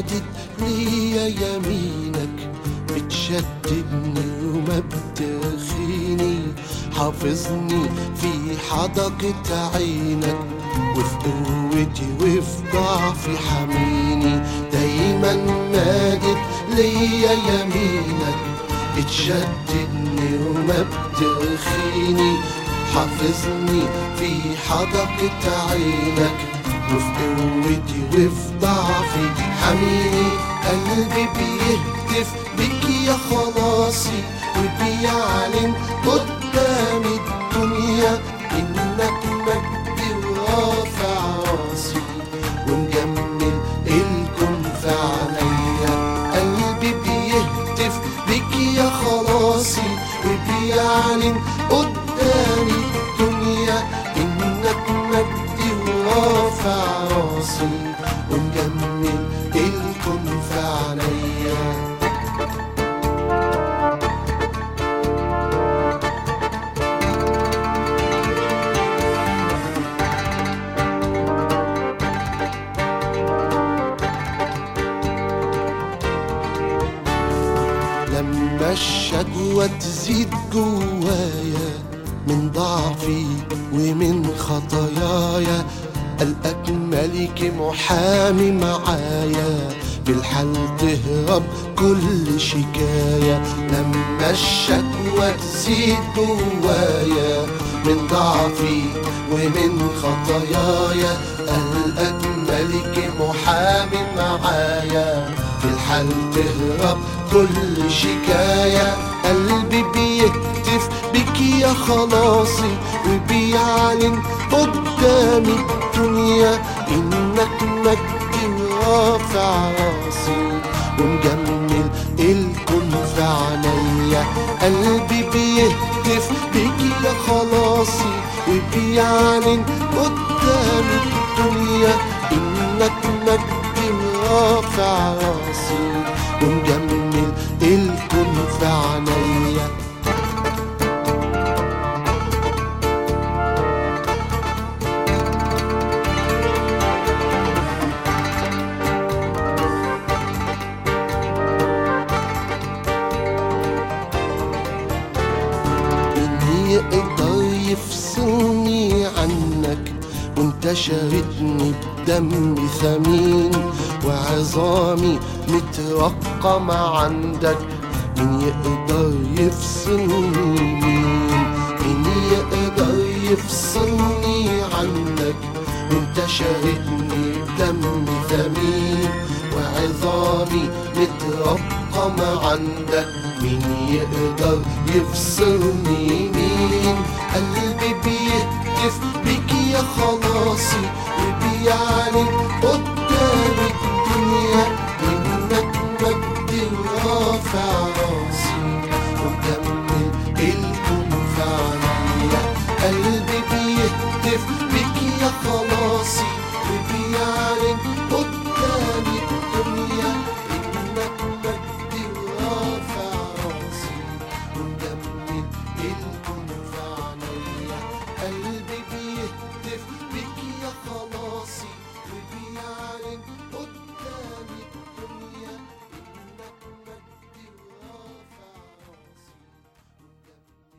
مادت ليا يمينك بتشددني وما بتخيني حافظني في حدقة عينك وفي قوتي وفي ضعفي حميني دايما مادت ليا يمينك بتشددني وما بتخيني حافظني في حدقة عينك وفي قوتي وفي ضعفي حميني قلبي بيهتف بك يا خلاصي وبيعلن قدام الدنيا انك مجدي ورافع راسي ومجمل الكون في عينيا قلبي بيهتف بك يا خلاصي وبيعلن قدام الدنيا انك مجدي ورافع راسي ومجمل الكون في عينيا لما الشكوى تزيد جوايا من ضعفي ومن خطاياي ألقاك ملك محامي معايا بالحال تهرب كل شكاية لما الشكوى تزيد جوايا من ضعفي ومن خطاياي ألقاك ملك محامي معايا في الحال تهرب كل شكاية قلبي بيهتف بك يا خلاصي وبيعلن قدام الدنيا إنك مجدي ورافع راسي ومجمل الكون في عينيا قلبي بيهتف بك يا خلاصي وبيعلن قدام الدنيا إنك مجدي ورافع راسي ومجمل الكون في عينيا مين يقدر يفصلني عنك وانت شاركني بدم ثمين وعظامي مترقمة عندك مين يقدر يفصلني مين مين يقدر يفصلني عنك وانت شاركني بدم ثمين وعظامي مترقمة عندك مين يقدر يفصلني مين قلبي بيه